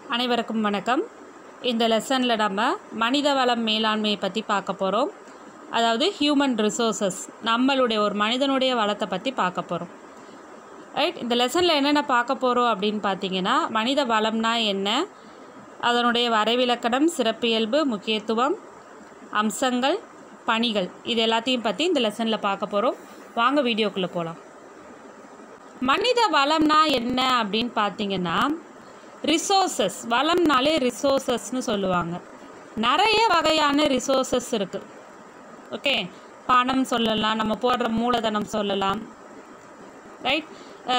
அனைவருக்கும் வணக்கம் இந்த லெசனில் நம்ம மனித வளம் மேலாண்மையை பற்றி பார்க்க போகிறோம் அதாவது ஹியூமன் ரிசோர்சஸ் நம்மளுடைய ஒரு மனிதனுடைய வளத்தை பற்றி பார்க்க போகிறோம் ரைட் இந்த லெசனில் என்னென்ன பார்க்க போகிறோம் அப்படின்னு பார்த்தீங்கன்னா மனித வளம்னா என்ன அதனுடைய வரைவிலக்கணம் சிறப்பியல்பு முக்கியத்துவம் அம்சங்கள் பணிகள் இது எல்லாத்தையும் பற்றி இந்த லெசனில் பார்க்க போகிறோம் வாங்க வீடியோக்குள்ளே போகலாம் மனித வளம்னா என்ன அப்படின்னு பார்த்தீங்கன்னா ரிசோர்சஸ் வளம்னாலே ரிசோர்சஸ்னு சொல்லுவாங்க நிறைய வகையான ரிசோர்சஸ் இருக்குது ஓகே பணம் சொல்லலாம் நம்ம போடுற மூலதனம் சொல்லலாம் ரைட்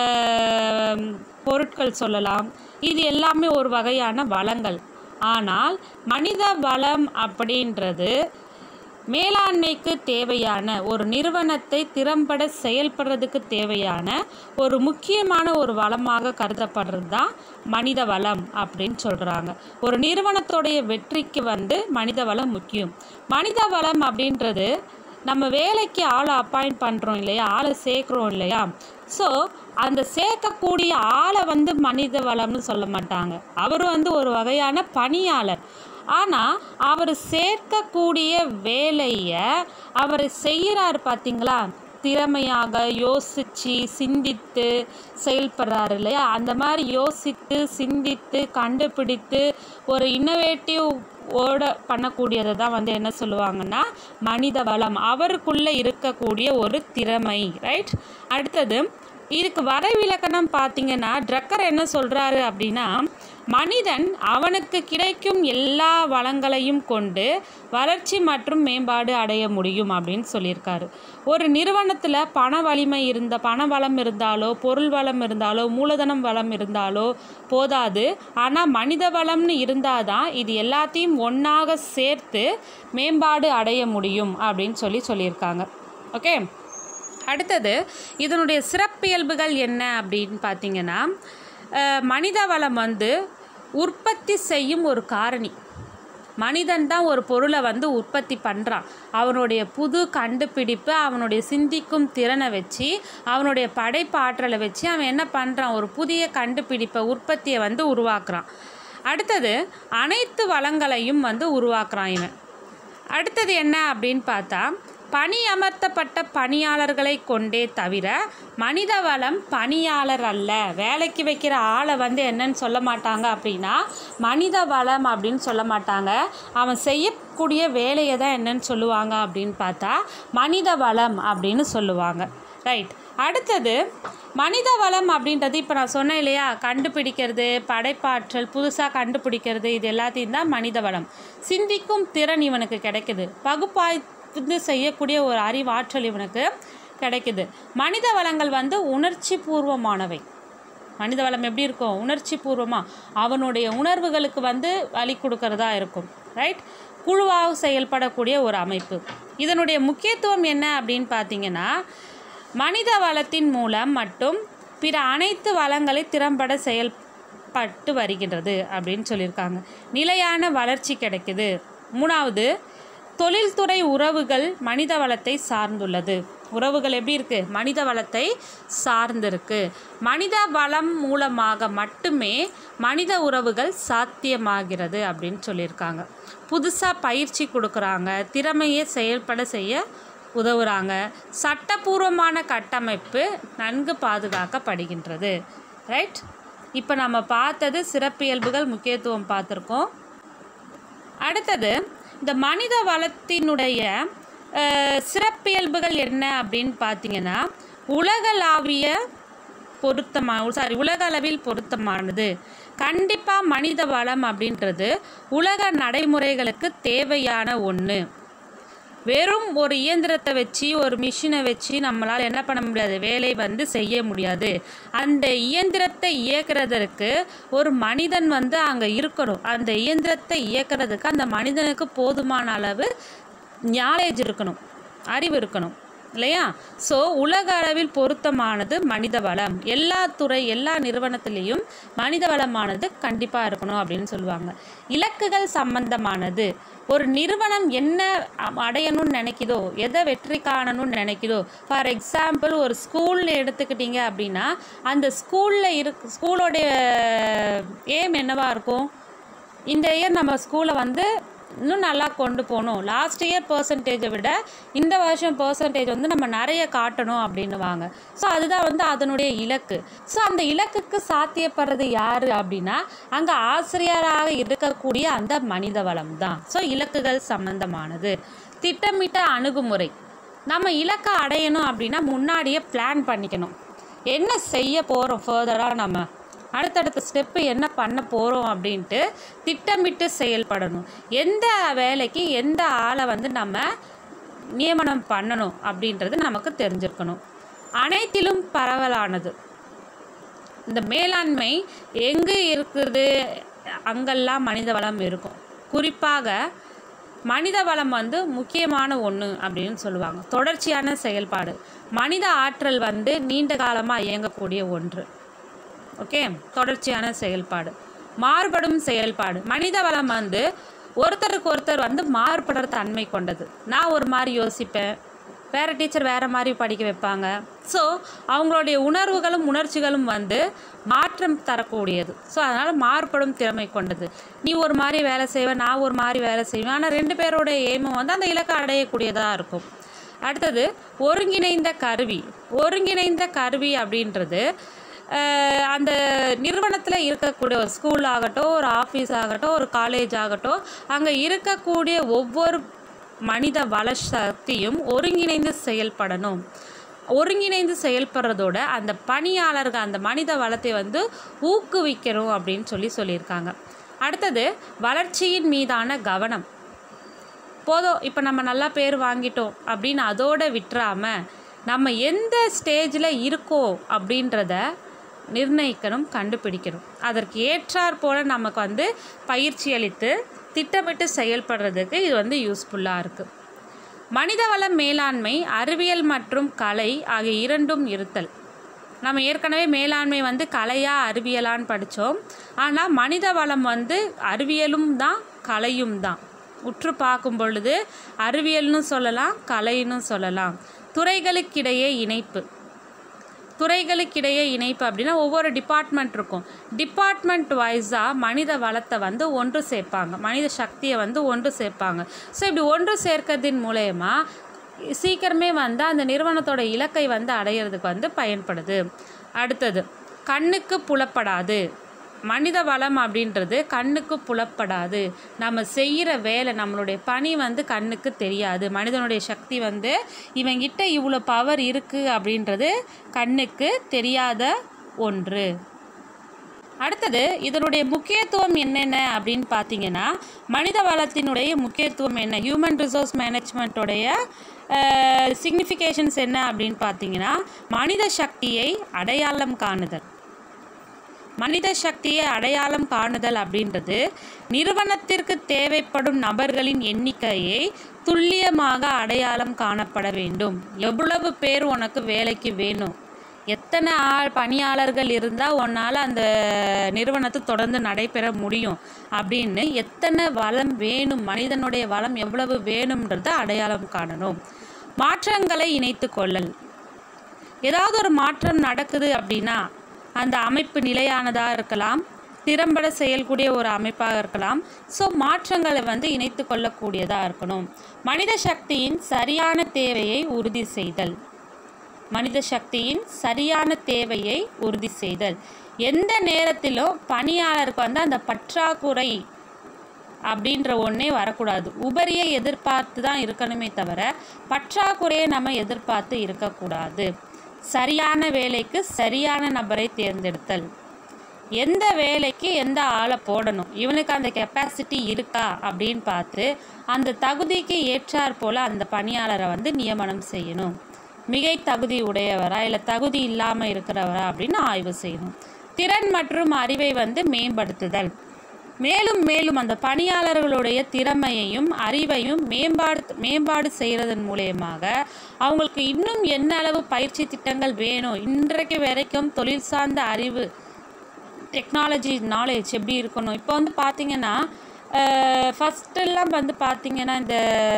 பொருட்கள் சொல்லலாம் இது எல்லாமே ஒரு வகையான வளங்கள் ஆனால் மனித வளம் அப்படின்றது மேலாண்மைக்கு தேவையான ஒரு நிறுவனத்தை திறம்பட செயல்படுறதுக்கு தேவையான ஒரு முக்கியமான ஒரு வளமாக கருதப்படுறது தான் மனித வளம் அப்படின்னு சொல்கிறாங்க ஒரு நிறுவனத்துடைய வெற்றிக்கு வந்து மனித வளம் முக்கியம் மனித வளம் அப்படின்றது நம்ம வேலைக்கு ஆளை அப்பாயிண்ட் பண்ணுறோம் இல்லையா ஆளை சேர்க்குறோம் இல்லையா ஸோ அந்த சேர்க்கக்கூடிய ஆளை வந்து மனித வளம்னு சொல்ல மாட்டாங்க அவர் வந்து ஒரு வகையான பணியாளர் ஆனால் அவர் சேர்க்கக்கூடிய வேலையை அவர் செய்கிறார் பார்த்தீங்களா திறமையாக யோசித்து சிந்தித்து செயல்படுறாரு இல்லையா அந்த மாதிரி யோசித்து சிந்தித்து கண்டுபிடித்து ஒரு இன்னோவேட்டிவ் ஓட பண்ணக்கூடியதை தான் வந்து என்ன சொல்லுவாங்கன்னா மனித வளம் அவருக்குள்ளே இருக்கக்கூடிய ஒரு திறமை ரைட் அடுத்தது இதுக்கு வரைவிலக்கணம் பார்த்தீங்கன்னா ட்ரக்கர் என்ன சொல்கிறாரு அப்படின்னா மனிதன் அவனுக்கு கிடைக்கும் எல்லா வளங்களையும் கொண்டு வளர்ச்சி மற்றும் மேம்பாடு அடைய முடியும் அப்படின்னு சொல்லியிருக்காரு ஒரு நிறுவனத்தில் பண வலிமை இருந்த பண வளம் இருந்தாலோ பொருள் வளம் இருந்தாலோ மூலதனம் வளம் இருந்தாலோ போதாது ஆனால் மனித வளம்னு இருந்தால் தான் இது எல்லாத்தையும் ஒன்றாக சேர்த்து மேம்பாடு அடைய முடியும் அப்படின்னு சொல்லி சொல்லியிருக்காங்க ஓகே அடுத்தது இதனுடைய சிறப்பியல்புகள் என்ன அப்படின்னு பார்த்தீங்கன்னா மனித வளம் வந்து உற்பத்தி செய்யும் ஒரு காரணி மனிதன் தான் ஒரு பொருளை வந்து உற்பத்தி பண்ணுறான் அவனுடைய புது கண்டுபிடிப்பு அவனுடைய சிந்திக்கும் திறனை வச்சு அவனுடைய படைப்பாற்றலை வச்சு அவன் என்ன பண்ணுறான் ஒரு புதிய கண்டுபிடிப்பை உற்பத்தியை வந்து உருவாக்குறான் அடுத்தது அனைத்து வளங்களையும் வந்து உருவாக்குறான் இவன் அடுத்தது என்ன அப்படின்னு பார்த்தா பணி அமர்த்தப்பட்ட பணியாளர்களை கொண்டே தவிர மனித வளம் பணியாளர் அல்ல வேலைக்கு வைக்கிற ஆளை வந்து என்னன்னு சொல்ல மாட்டாங்க அப்படின்னா மனித வளம் அப்படின்னு சொல்ல மாட்டாங்க அவன் செய்யக்கூடிய வேலையை தான் என்னன்னு சொல்லுவாங்க அப்படின்னு பார்த்தா மனித வளம் அப்படின்னு சொல்லுவாங்க ரைட் அடுத்தது மனித வளம் அப்படின்றது இப்போ நான் சொன்னேன் இல்லையா கண்டுபிடிக்கிறது படைப்பாற்றல் புதுசாக கண்டுபிடிக்கிறது இது எல்லாத்தையும் தான் மனித வளம் சிந்திக்கும் திறன் இவனுக்கு கிடைக்குது பகுப்பாய் வந்து செய்யக்கூடிய ஒரு அறிவாற்றல் இவனுக்கு கிடைக்குது மனித வளங்கள் வந்து உணர்ச்சி பூர்வமானவை மனித வளம் எப்படி இருக்கும் உணர்ச்சி பூர்வமாக அவனுடைய உணர்வுகளுக்கு வந்து வழி கொடுக்கறதா இருக்கும் ரைட் குழுவாக செயல்படக்கூடிய ஒரு அமைப்பு இதனுடைய முக்கியத்துவம் என்ன அப்படின்னு பார்த்தீங்கன்னா மனித வளத்தின் மூலம் மட்டும் பிற அனைத்து வளங்களை திறம்பட செயல்பட்டு வருகின்றது அப்படின்னு சொல்லியிருக்காங்க நிலையான வளர்ச்சி கிடைக்குது மூணாவது தொழில்துறை உறவுகள் மனித வளத்தை சார்ந்துள்ளது உறவுகள் எப்படி இருக்குது மனித வளத்தை சார்ந்திருக்கு மனித வளம் மூலமாக மட்டுமே மனித உறவுகள் சாத்தியமாகிறது அப்படின்னு சொல்லியிருக்காங்க புதுசாக பயிற்சி கொடுக்குறாங்க திறமையை செயல்பட செய்ய உதவுறாங்க சட்டப்பூர்வமான கட்டமைப்பு நன்கு பாதுகாக்கப்படுகின்றது ரைட் இப்போ நம்ம பார்த்தது சிறப்பியல்புகள் முக்கியத்துவம் பார்த்துருக்கோம் அடுத்தது இந்த மனித வளத்தினுடைய சிறப்பியல்புகள் என்ன அப்படின்னு பார்த்தீங்கன்னா உலகளாவிய பொருத்தமான சாரி உலக அளவில் பொருத்தமானது கண்டிப்பாக மனித வளம் அப்படின்றது உலக நடைமுறைகளுக்கு தேவையான ஒன்று வெறும் ஒரு இயந்திரத்தை வச்சு ஒரு மிஷினை வச்சு நம்மளால் என்ன பண்ண முடியாது வேலை வந்து செய்ய முடியாது அந்த இயந்திரத்தை இயக்கிறதற்கு ஒரு மனிதன் வந்து அங்கே இருக்கணும் அந்த இயந்திரத்தை இயக்கிறதுக்கு அந்த மனிதனுக்கு போதுமான அளவு நாலேஜ் இருக்கணும் அறிவு இருக்கணும் இல்லையா ஸோ உலக அளவில் பொருத்தமானது மனித வளம் எல்லா துறை எல்லா நிறுவனத்திலையும் மனித வளமானது கண்டிப்பாக இருக்கணும் அப்படின்னு சொல்லுவாங்க இலக்குகள் சம்பந்தமானது ஒரு நிறுவனம் என்ன அ- அடையணும்னு நினைக்குதோ எதை வெற்றி காணணும்னு நினைக்குதோ ஃபார் எக்ஸாம்பிள் ஒரு ஸ்கூல்னு எடுத்துக்கிட்டீங்க அப்படின்னா அந்த ஸ்கூலில் இருக்கு ஸ்கூலோடைய ஏம் என்னவா இருக்கும் இந்த இயர் நம்ம ஸ்கூலை வந்து இன்னும் நல்லா கொண்டு போகணும் லாஸ்ட் இயர் பர்சன்டேஜை விட இந்த வருஷம் பர்சன்டேஜ் வந்து நம்ம நிறைய காட்டணும் அப்படின்னுவாங்க ஸோ அதுதான் வந்து அதனுடைய இலக்கு ஸோ அந்த இலக்குக்கு சாத்தியப்படுறது யார் அப்படின்னா அங்கே ஆசிரியராக இருக்கக்கூடிய அந்த மனித வளம் தான் ஸோ இலக்குகள் சம்பந்தமானது திட்டமிட்ட அணுகுமுறை நம்ம இலக்கை அடையணும் அப்படின்னா முன்னாடியே பிளான் பண்ணிக்கணும் என்ன செய்ய போகிறோம் ஃபர்தராக நம்ம அடுத்தடுத்த ஸ்டெப்பு என்ன பண்ண போகிறோம் அப்படின்ட்டு திட்டமிட்டு செயல்படணும் எந்த வேலைக்கு எந்த ஆளை வந்து நம்ம நியமனம் பண்ணணும் அப்படின்றது நமக்கு தெரிஞ்சிருக்கணும் அனைத்திலும் பரவலானது இந்த மேலாண்மை எங்கே இருக்குது அங்கெல்லாம் மனித வளம் இருக்கும் குறிப்பாக மனித வளம் வந்து முக்கியமான ஒன்று அப்படின்னு சொல்லுவாங்க தொடர்ச்சியான செயல்பாடு மனித ஆற்றல் வந்து நீண்ட காலமாக இயங்கக்கூடிய ஒன்று ஓகே தொடர்ச்சியான செயல்பாடு மாறுபடும் செயல்பாடு மனித வளம் வந்து ஒருத்தருக்கு ஒருத்தர் வந்து மாறுபடுற தன்மை கொண்டது நான் ஒரு மாதிரி யோசிப்பேன் வேறு டீச்சர் வேறு மாதிரி படிக்க வைப்பாங்க ஸோ அவங்களுடைய உணர்வுகளும் உணர்ச்சிகளும் வந்து மாற்றம் தரக்கூடியது ஸோ அதனால் மாறுபடும் திறமை கொண்டது நீ ஒரு மாதிரி வேலை செய்வ நான் ஒரு மாதிரி வேலை செய்வேன் ஆனால் ரெண்டு பேரோட எய்மும் வந்து அந்த இலக்கை அடையக்கூடியதாக இருக்கும் அடுத்தது ஒருங்கிணைந்த கருவி ஒருங்கிணைந்த கருவி அப்படின்றது அஹ், அந்த நிறுவனத்தில் இருக்கக்கூடிய ஒரு ஸ்கூல் ஆகட்டும் ஒரு ஆஃபீஸ் ஆகட்டும் ஒரு காலேஜ் ஆகட்டும் அங்கே இருக்கக்கூடிய ஒவ்வொரு மனித வள சக்தியும் ஒருங்கிணைந்து செயல்படணும் ஒருங்கிணைந்து செயல்படுறதோட அந்த பணியாளர்கள் அந்த மனித வளத்தை வந்து ஊக்குவிக்கணும் அப்படின்னு சொல்லி சொல்லியிருக்காங்க அடுத்தது வளர்ச்சியின் மீதான கவனம் போதும் இப்போ நம்ம நல்லா பேர் வாங்கிட்டோம் அப்படின்னு அதோட விட்டுறாம நம்ம எந்த ஸ்டேஜில் இருக்கோம் அப்படின்றத நிர்ணயிக்கணும் கண்டுபிடிக்கணும் அதற்கு ஏற்றாற் போல நமக்கு வந்து பயிற்சி அளித்து திட்டமிட்டு செயல்படுறதுக்கு இது வந்து யூஸ்ஃபுல்லாக இருக்குது மனிதவள மேலாண்மை அறிவியல் மற்றும் கலை ஆகிய இரண்டும் இருத்தல் நம்ம ஏற்கனவே மேலாண்மை வந்து கலையா அறிவியலான்னு படித்தோம் ஆனால் மனித வளம் வந்து அறிவியலும் தான் கலையும் தான் உற்று பார்க்கும் பொழுது அறிவியல்னு சொல்லலாம் கலைன்னு சொல்லலாம் துறைகளுக்கிடையே இணைப்பு துறைகளுக்கிடையே இணைப்பு அப்படின்னா ஒவ்வொரு டிபார்ட்மெண்ட் இருக்கும் டிபார்ட்மெண்ட் வைஸாக மனித வளத்தை வந்து ஒன்று சேர்ப்பாங்க மனித சக்தியை வந்து ஒன்று சேர்ப்பாங்க ஸோ இப்படி ஒன்று சேர்க்கறதின் மூலயமா சீக்கிரமே வந்து அந்த நிறுவனத்தோட இலக்கை வந்து அடையிறதுக்கு வந்து பயன்படுது அடுத்தது கண்ணுக்கு புலப்படாது மனித வளம் அப்படின்றது கண்ணுக்கு புலப்படாது நம்ம செய்கிற வேலை நம்மளுடைய பணி வந்து கண்ணுக்கு தெரியாது மனிதனுடைய சக்தி வந்து இவங்கிட்ட இவ்வளோ பவர் இருக்குது அப்படின்றது கண்ணுக்கு தெரியாத ஒன்று அடுத்தது இதனுடைய முக்கியத்துவம் என்னென்ன அப்படின்னு பார்த்தீங்கன்னா மனித வளத்தினுடைய முக்கியத்துவம் என்ன ஹியூமன் ரிசோர்ஸ் மேனேஜ்மெண்ட்டோடைய சிக்னிஃபிகேஷன்ஸ் என்ன அப்படின்னு பார்த்தீங்கன்னா மனித சக்தியை அடையாளம் காணுதல் மனித சக்தியை அடையாளம் காணுதல் அப்படின்றது நிறுவனத்திற்கு தேவைப்படும் நபர்களின் எண்ணிக்கையை துல்லியமாக அடையாளம் காணப்பட வேண்டும் எவ்வளவு பேர் உனக்கு வேலைக்கு வேணும் எத்தனை ஆள் பணியாளர்கள் இருந்தால் உன்னால் அந்த நிறுவனத்தை தொடர்ந்து நடைபெற முடியும் அப்படின்னு எத்தனை வளம் வேணும் மனிதனுடைய வளம் எவ்வளவு வேணும்ன்றதை அடையாளம் காணணும் மாற்றங்களை இணைத்து கொள்ளல் ஏதாவது ஒரு மாற்றம் நடக்குது அப்படின்னா அந்த அமைப்பு நிலையானதாக இருக்கலாம் திறம்பட செயல்கூடிய ஒரு அமைப்பாக இருக்கலாம் ஸோ மாற்றங்களை வந்து இணைத்து கொள்ளக்கூடியதாக இருக்கணும் மனித சக்தியின் சரியான தேவையை உறுதி செய்தல் மனித சக்தியின் சரியான தேவையை உறுதி செய்தல் எந்த நேரத்திலும் பணியாளருக்கு வந்து அந்த பற்றாக்குறை அப்படின்ற ஒன்றே வரக்கூடாது உபரியை எதிர்பார்த்து தான் இருக்கணுமே தவிர பற்றாக்குறையை நம்ம எதிர்பார்த்து இருக்கக்கூடாது சரியான வேலைக்கு சரியான நபரை தேர்ந்தெடுத்தல் எந்த வேலைக்கு எந்த ஆளை போடணும் இவனுக்கு அந்த கெப்பாசிட்டி இருக்கா அப்படின்னு பார்த்து அந்த தகுதிக்கு ஏற்றாற் போல் அந்த பணியாளரை வந்து நியமனம் செய்யணும் மிகை தகுதி உடையவரா இல்லை தகுதி இல்லாமல் இருக்கிறவரா அப்படின்னு ஆய்வு செய்யணும் திறன் மற்றும் அறிவை வந்து மேம்படுத்துதல் மேலும் மேலும் அந்த பணியாளர்களுடைய திறமையையும் அறிவையும் மேம்பாடு மேம்பாடு செய்கிறதன் மூலயமாக அவங்களுக்கு இன்னும் என்ன அளவு பயிற்சி திட்டங்கள் வேணும் இன்றைக்கு வரைக்கும் தொழில் சார்ந்த அறிவு டெக்னாலஜி நாலேஜ் எப்படி இருக்கணும் இப்போ வந்து பார்த்தீங்கன்னா ஃபஸ்ட்டெல்லாம் வந்து பார்த்தீங்கன்னா இந்த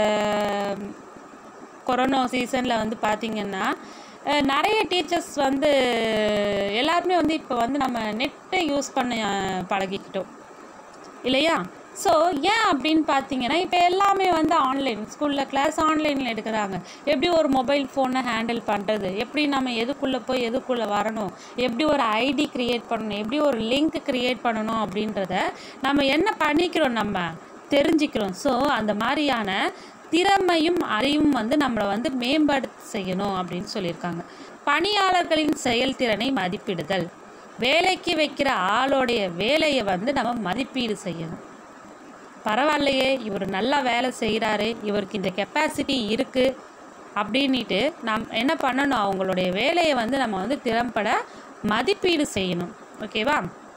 கொரோனா சீசனில் வந்து பார்த்தீங்கன்னா அஹ், நிறைய டீச்சர்ஸ் வந்து எல்லாருமே வந்து இப்போ வந்து நம்ம நெட்டை யூஸ் பண்ண அஹ், பழகிக்கிட்டோம் இல்லையா ஸோ ஏன் அப்படின்னு பார்த்தீங்கன்னா இப்போ எல்லாமே வந்து ஆன்லைன் ஸ்கூலில் கிளாஸ் ஆன்லைனில் எடுக்கிறாங்க எப்படி ஒரு மொபைல் ஃபோனை ஹேண்டில் பண்ணுறது எப்படி நம்ம எதுக்குள்ளே போய் எதுக்குள்ளே வரணும் எப்படி ஒரு ஐடி க்ரியேட் பண்ணணும் எப்படி ஒரு லிங்க் க்ரியேட் பண்ணணும் அப்படின்றத நம்ம என்ன பண்ணிக்கிறோம் நம்ம தெரிஞ்சுக்கிறோம் ஸோ அந்த மாதிரியான திறமையும் அறிவும் வந்து நம்மளை வந்து மேம்படுத்த செய்யணும் அப்படின்னு சொல்லியிருக்காங்க பணியாளர்களின் செயல்திறனை மதிப்பிடுதல் வேலைக்கு வைக்கிற ஆளோடைய வேலையை வந்து நம்ம மதிப்பீடு செய்யணும் பரவாயில்லையே இவர் நல்லா வேலை செய்கிறாரு இவருக்கு இந்த கெப்பாசிட்டி இருக்குது அப்படின்ட்டு நாம் என்ன பண்ணணும் அவங்களுடைய வேலையை வந்து நம்ம வந்து திறம்பட மதிப்பீடு செய்யணும் ஓகேவா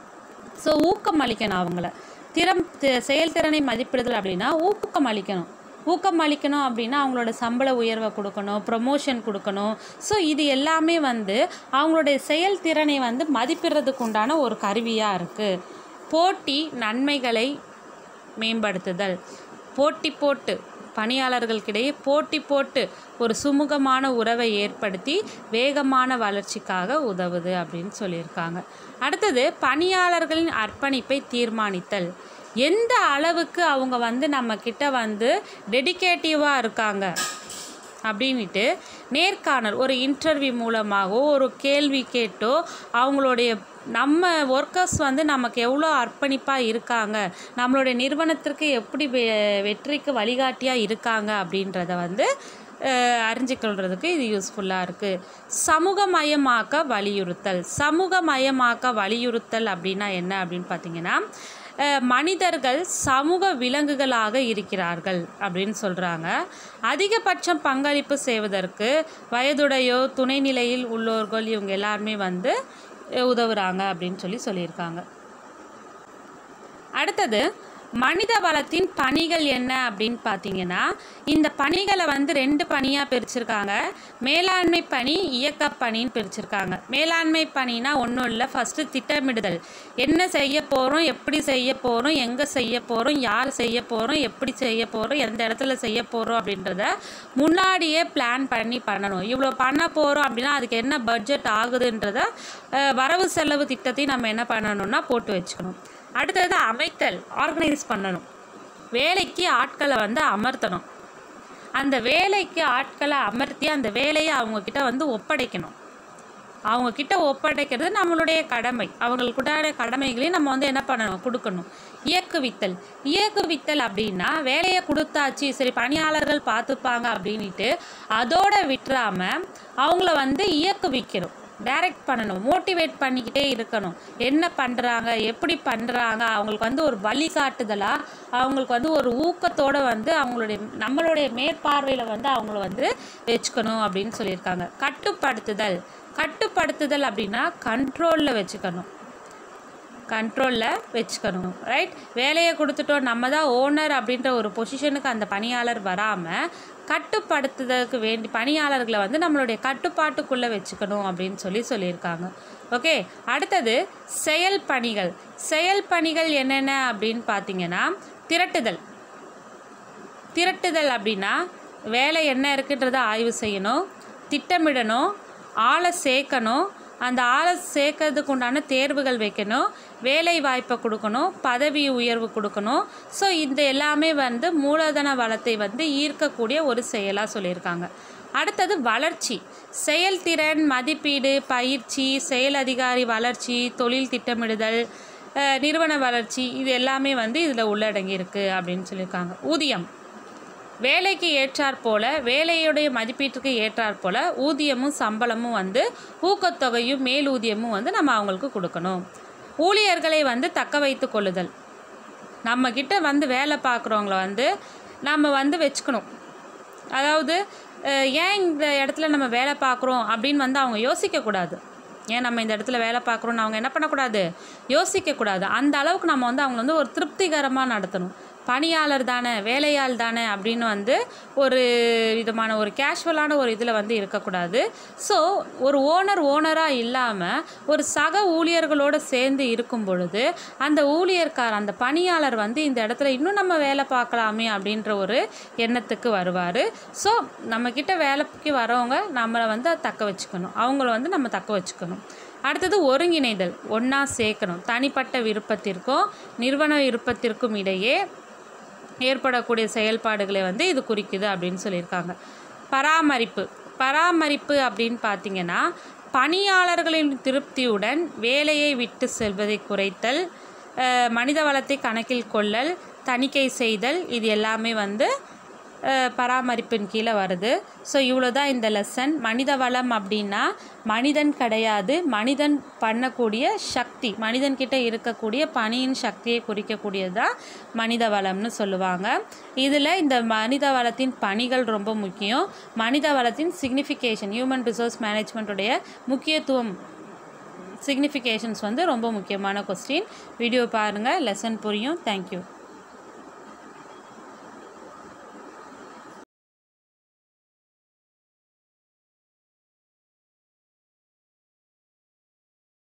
ஸோ ஊக்கம் அளிக்கணும் அவங்கள திறம் தி- செயல்திறனை மதிப்பிடுதல் அப்படின்னா ஊக்கம் அளிக்கணும் ஊக்கம் அளிக்கணும் அப்படின்னா அவங்களோட சம்பள உயர்வை கொடுக்கணும் ப்ரொமோஷன் கொடுக்கணும் ஸோ இது எல்லாமே வந்து அவங்களுடைய செயல்திறனை வந்து மதிப்பிடுறதுக்கு உண்டான ஒரு கருவியாக இருக்குது போட்டி நன்மைகளை மேம்படுத்துதல் போட்டி போட்டு பணியாளர்களுக்கிடையே போட்டி போட்டு ஒரு சுமூகமான உறவை ஏற்படுத்தி வேகமான வளர்ச்சிக்காக உதவுது அப்படின்னு சொல்லியிருக்காங்க அடுத்தது பணியாளர்களின் அர்ப்பணிப்பை தீர்மானித்தல் எந்த அளவுக்கு அவங்க வந்து நம்ம கிட்ட வந்து டெடிகேட்டிவாக இருக்காங்க அப்படின்ட்டு நேர்காணல் ஒரு இன்டர்வியூ மூலமாகவோ ஒரு கேள்வி கேட்டோ அவங்களுடைய நம்ம ஒர்க்கர்ஸ் வந்து நமக்கு எவ்வளோ அர்ப்பணிப்பாக இருக்காங்க நம்மளுடைய நிறுவனத்திற்கு எப்படி வெ வெற்றிக்கு வழிகாட்டியாக இருக்காங்க அப்படின்றத வந்து அஹ், அறிஞ்சிக்கொள்றதுக்கு இது யூஸ்ஃபுல்லாக இருக்குது சமூகமயமாக்க வலியுறுத்தல் சமூகமயமாக்க வலியுறுத்தல் அப்படின்னா என்ன அப்படின்னு பார்த்தீங்கன்னா அஹ், மனிதர்கள் சமூக விலங்குகளாக இருக்கிறார்கள் அப்படின்னு சொல்கிறாங்க அதிகபட்சம் பங்களிப்பு செய்வதற்கு வயதுடையோ துணைநிலையில் உள்ளோர்கள் இவங்க எல்லாருமே வந்து அஹ், உதவுறாங்க அப்படின்னு சொல்லி சொல்லியிருக்காங்க அடுத்தது மனித வளத்தின் பணிகள் என்ன அப்படின்னு பார்த்தீங்கன்னா இந்த பணிகளை வந்து ரெண்டு பணியாக பிரிச்சிருக்காங்க மேலாண்மை பணி இயக்க பணின்னு பிரிச்சிருக்காங்க மேலாண்மை பணினா ஒன்றும் இல்லை ஃபஸ்ட்டு திட்டமிடுதல் என்ன செய்ய போகிறோம் எப்படி செய்ய போகிறோம் எங்கே செய்ய போகிறோம் யார் செய்ய போகிறோம் எப்படி செய்ய போகிறோம் எந்த இடத்துல செய்ய போகிறோம் அப்படின்றத முன்னாடியே பிளான் பண்ணி பண்ணணும் இவ்வளோ பண்ண போகிறோம் அப்படின்னா அதுக்கு என்ன பட்ஜெட் ஆகுதுன்றத அஹ், வரவு செலவு திட்டத்தையும் நம்ம என்ன பண்ணணும்னா போட்டு வச்சுக்கணும் அடுத்தது அமைத்தல் ஆர்கனைஸ் பண்ணணும் வேலைக்கு ஆட்களை வந்து அமர்த்தணும் அந்த வேலைக்கு ஆட்களை அமர்த்தி அந்த வேலையை அவங்கக்கிட்ட வந்து ஒப்படைக்கணும் அவங்க கிட்ட ஒப்படைக்கிறது நம்மளுடைய கடமை அவங்களுக்குண்டான கடமைகளையும் நம்ம வந்து என்ன பண்ணணும் கொடுக்கணும் இயக்குவித்தல் இயக்குவித்தல் அப்படின்னா வேலையை கொடுத்தாச்சு சரி பணியாளர்கள் பார்த்துப்பாங்க அப்படின்ட்டு அதோட விட்டுறாம அவங்கள வந்து இயக்குவிக்கணும் டைரக்ட் பண்ணணும் மோட்டிவேட் பண்ணிக்கிட்டே இருக்கணும் என்ன பண்ணுறாங்க எப்படி பண்ணுறாங்க அவங்களுக்கு வந்து ஒரு வழிகாட்டுதலாக அவங்களுக்கு வந்து ஒரு ஊக்கத்தோட வந்து அவங்களுடைய நம்மளுடைய மேற்பார்வையில் வந்து அவங்கள வந்து வச்சுக்கணும் அப்படின்னு சொல்லியிருக்காங்க கட்டுப்படுத்துதல் கட்டுப்படுத்துதல் அப்படின்னா கண்ட்ரோலில் வச்சுக்கணும் கண்ட்ரோலில் வச்சுக்கணும் ரைட் வேலையை கொடுத்துட்டோம் நம்ம தான் ஓனர் அப்படின்ற ஒரு பொசிஷனுக்கு அந்த பணியாளர் வராமல் கட்டுப்படுத்துதலுக்கு வேண்டி பணியாளர்களை வந்து நம்மளுடைய கட்டுப்பாட்டுக்குள்ளே வச்சுக்கணும் அப்படின்னு சொல்லி சொல்லியிருக்காங்க ஓகே அடுத்தது செயல் பணிகள் செயல் பணிகள் என்னென்ன அப்படின்னு பார்த்தீங்கன்னா திரட்டுதல் திரட்டுதல் அப்படின்னா வேலை என்ன இருக்குன்றதை ஆய்வு செய்யணும் திட்டமிடணும் ஆளை சேர்க்கணும் அந்த ஆளை சேர்க்கறதுக்கு உண்டான தேர்வுகள் வைக்கணும் வேலை வாய்ப்பை கொடுக்கணும் பதவி உயர்வு கொடுக்கணும் ஸோ இந்த எல்லாமே வந்து மூலதன வளத்தை வந்து ஈர்க்கக்கூடிய ஒரு செயலாக சொல்லியிருக்காங்க அடுத்தது வளர்ச்சி செயல்திறன் மதிப்பீடு பயிற்சி செயல் அதிகாரி வளர்ச்சி தொழில் திட்டமிடுதல் அஹ், நிறுவன வளர்ச்சி இது எல்லாமே வந்து இதில் உள்ளடங்கி இருக்கு அப்படின்னு சொல்லியிருக்காங்க ஊதியம் வேலைக்கு ஏற்றாற் போல வேலையுடைய மதிப்பீட்டுக்கு ஏற்றாற் போல ஊதியமும் சம்பளமும் வந்து ஊக்கத்தொகையும் மேலூதியமும் வந்து நம்ம அவங்களுக்கு கொடுக்கணும் ஊழியர்களை வந்து தக்க வைத்து கொள்ளுதல் நம்ம கிட்ட வந்து வேலை பார்க்குறவங்கள வந்து நம்ம வந்து வச்சுக்கணும் அதாவது அஹ், ஏன் இந்த இடத்துல நம்ம வேலை பார்க்குறோம் அப்படின்னு வந்து அவங்க யோசிக்கக்கூடாது ஏன் நம்ம இந்த இடத்துல வேலை பார்க்குறோன்னு அவங்க என்ன பண்ணக்கூடாது யோசிக்கக்கூடாது அந்த அளவுக்கு நம்ம வந்து அவங்கள வந்து ஒரு திருப்திகரமாக நடத்தணும் பணியாளர் தானே வேலையாள் தானே அப்படின்னு வந்து ஒரு விதமான ஒரு கேஷுவலான ஒரு இதில் வந்து இருக்கக்கூடாது ஸோ ஒரு ஓனர் ஓனராக இல்லாமல் ஒரு சக ஊழியர்களோடு சேர்ந்து இருக்கும் பொழுது அந்த ஊழியர்கார் அந்த பணியாளர் வந்து இந்த இடத்துல இன்னும் நம்ம வேலை பார்க்கலாமே அப்படின்ற ஒரு எண்ணத்துக்கு வருவார் ஸோ நம்மக்கிட்ட வேலைக்கு வரவங்க நம்மளை வந்து தக்க வச்சுக்கணும் அவங்கள வந்து நம்ம தக்க வச்சுக்கணும் அடுத்தது ஒருங்கிணைதல் ஒன்றா சேர்க்கணும் தனிப்பட்ட விருப்பத்திற்கும் நிறுவன விருப்பத்திற்கும் இடையே ஏற்படக்கூடிய செயல்பாடுகளை வந்து இது குறிக்குது அப்படின்னு சொல்லியிருக்காங்க பராமரிப்பு பராமரிப்பு அப்படின்னு பார்த்தீங்கன்னா பணியாளர்களின் திருப்தியுடன் வேலையை விட்டு செல்வதை குறைத்தல் அஹ், மனித வளத்தை கணக்கில் கொள்ளல் தணிக்கை செய்தல் இது எல்லாமே வந்து அஹ், பராமரிப்பின் கீழே வருது ஸோ இவ்வளோ தான் இந்த லெசன் மனித வளம் அப்படின்னா மனிதன் கிடையாது மனிதன் பண்ணக்கூடிய சக்தி மனிதன்கிட்ட இருக்கக்கூடிய பணியின் சக்தியை குறிக்கக்கூடியது தான் மனித வளம்னு சொல்லுவாங்க இதில் இந்த மனித வளத்தின் பணிகள் ரொம்ப முக்கியம் மனித வளத்தின் சிக்னிஃபிகேஷன் ஹியூமன் ரிசோர்ஸ் மேனேஜ்மெண்ட்டுடைய முக்கியத்துவம் சிக்னிஃபிகேஷன்ஸ் வந்து ரொம்ப முக்கியமான கொஸ்டின் வீடியோ பாருங்கள் லெசன் புரியும் தேங்க்யூ